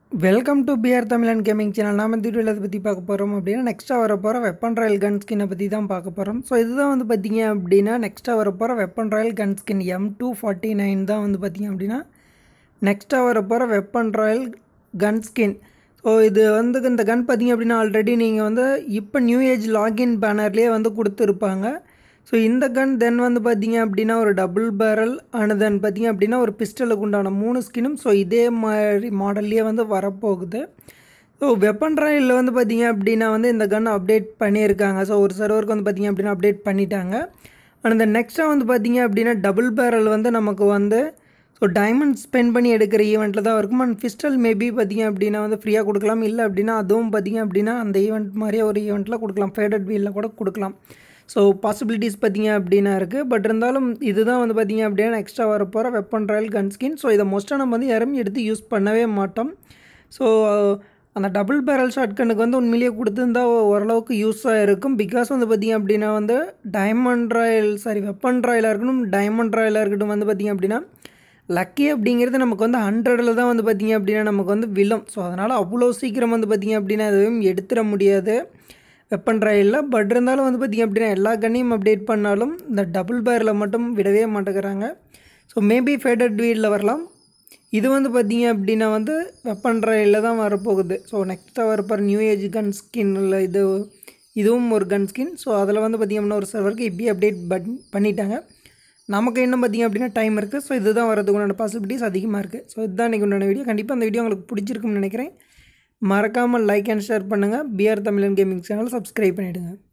welcome to PR Tamizhan gaming channel நாம இந்த வீடியோவில் அதை பற்றி பார்க்க போகிறோம் அப்படின்னா நெக்ஸ்ட்டாக வர போகிற வெப்பன் ராயல் கன் ஸ்கின்னை பற்றி தான் பார்க்க போகிறோம் ஸோ இதுதான் வந்து பார்த்தீங்க அப்படின்னா நெக்ஸ்ட்டாக வர போகிற weapon royal gun skin M two forty nine தான் வந்து பார்த்தீங்க அப்படின்னா நெக்ஸ்ட்டாக வர போகிற weapon royal gun skin so இது வந்து இந்த கன் பார்த்தீங்க அப்படின்னா ஆல்ரெடி நீங்கள் வந்து இப்போ நியூ ஏஜ் லாகின் பேனர்லேயே வந்து கொடுத்துருப்பாங்க ஸோ இந்த கன் தென் வந்து பார்த்தீங்க அப்படின்னா ஒரு டபுள் பேரல் அண்ட் தென் பார்த்தீங்க அப்படின்னா ஒரு பிஸ்டலுக்கு உண்டான மூணு ஸ்கினும் ஸோ இதே மாதிரி மாடல்லையே வந்து வரப்போகுது ஸோ வெப்பன் ராயில் வந்து பார்த்தீங்க அப்படின்னா வந்து இந்த கன் அப்டேட் பண்ணியிருக்காங்க ஸோ ஒரு சர்வருக்கு வந்து பார்த்தீங்க அப்படின்னா அப்டேட் பண்ணிட்டாங்க அண்ட் இந்த நெக்ஸ்ட்டாக வந்து பார்த்தீங்க அப்படின்னா டபுள் பேரல் வந்து நமக்கு வந்து ஸோ டைமண்ட் ஸ்பெண்ட் பண்ணி எடுக்கிற ஈவெண்ட்டில் தான் இருக்கும் அண்ட் ஃபிஸ்டல் மேபி பார்த்தீங்க அப்படின்னா வந்து ஃப்ரீயாக கொடுக்கலாம் இல்லை அப்படின்னா அதுவும் பார்த்தீங்க அப்படின்னா அந்த ஈவெண்ட் மாதிரியே ஒரு ஈவெண்ட்டில் கொடுக்கலாம் ஃபேடட் வீலில் கூட கொடுக்கலாம் ஸோ பாசிபிலிட்டிஸ் பார்த்தீங்க அப்படின்னா இருக்குது பட் இருந்தாலும் இதுதான் வந்து பார்த்தீங்க அப்படின்னா எக்ஸ்ட்ரா வர போகிற weapon royal gun skin so இதை மோஸ்ட்டாக நம்ம வந்து யாரும் எடுத்து யூஸ் பண்ணவே மாட்டோம் ஸோ அந்த டபுள் பேரல் ஷாட்கனுக்கு வந்து உண்மையிலேயே கொடுத்துருந்தா ஓரளவுக்கு யூஸாக இருக்கும் பிகாஸ் வந்து பார்த்திங்க அப்படின்னா வந்து டைமண்ட் ராயல் சாரி வெப்பன் ராயலாக இருக்கட்டும் டைமண்ட் ராயலாக இருக்கட்டும் வந்து பார்த்திங்க அப்படின்னா லக்கி அப்படிங்கிறது நமக்கு வந்து ஹண்ட்ரடில் தான் வந்து பார்த்திங்க அப்படின்னா நமக்கு வந்து விழும் ஸோ அதனால் அவ்வளோ சீக்கிரம் வந்து பார்த்திங்க அப்படின்னா எதுவும் எடுத்துட முடியாது வெப்பன் ராயலில் பட் இருந்தாலும் வந்து பார்த்திங்க அப்படின்னா எல்லா கண்ணையும் அப்டேட் பண்ணாலும் இந்த டபுள் பேரில் மட்டும் விடவே மாட்டேங்கிறாங்க ஸோ மேபி ஃபேடட் வீலில் வரலாம் இது வந்து பார்த்திங்க அப்படின்னா வந்து வெப்பன் ராயலில் தான் வரப்போகுது ஸோ நெக்ஸ்ட்டாக வரப்போகிற நியூ ஏஜ் கன் ஸ்கின்னில் இது இதுவும் ஒரு கன் ஸ்கின் ஸோ அதில் வந்து பார்த்திங்க அப்படின்னா ஒரு சர்வருக்கு இப்படி அப்டேட் பட் பண்ணிட்டாங்க நமக்கு என்ன பார்த்திங்க அப்படின்னா டைம் இருக்குது ஸோ இதுதான் வரதுக்குண்டான பாசிபிலிட்டிஸ் அதிகமாக இருக்குது ஸோ இதுதான் இன்றைக்கி உண்டான வீடியோ கண்டிப்பாக அந்த வீடியோ உங்களுக்கு பிடிச்சிருக்குன்னு நினைக்கிறேன் மறக்காமல் லைக் அண்ட் ஷேர் பண்ணுங்கள் PR Tamizhan gaming channel subscribe பண்ணிவிடுங்க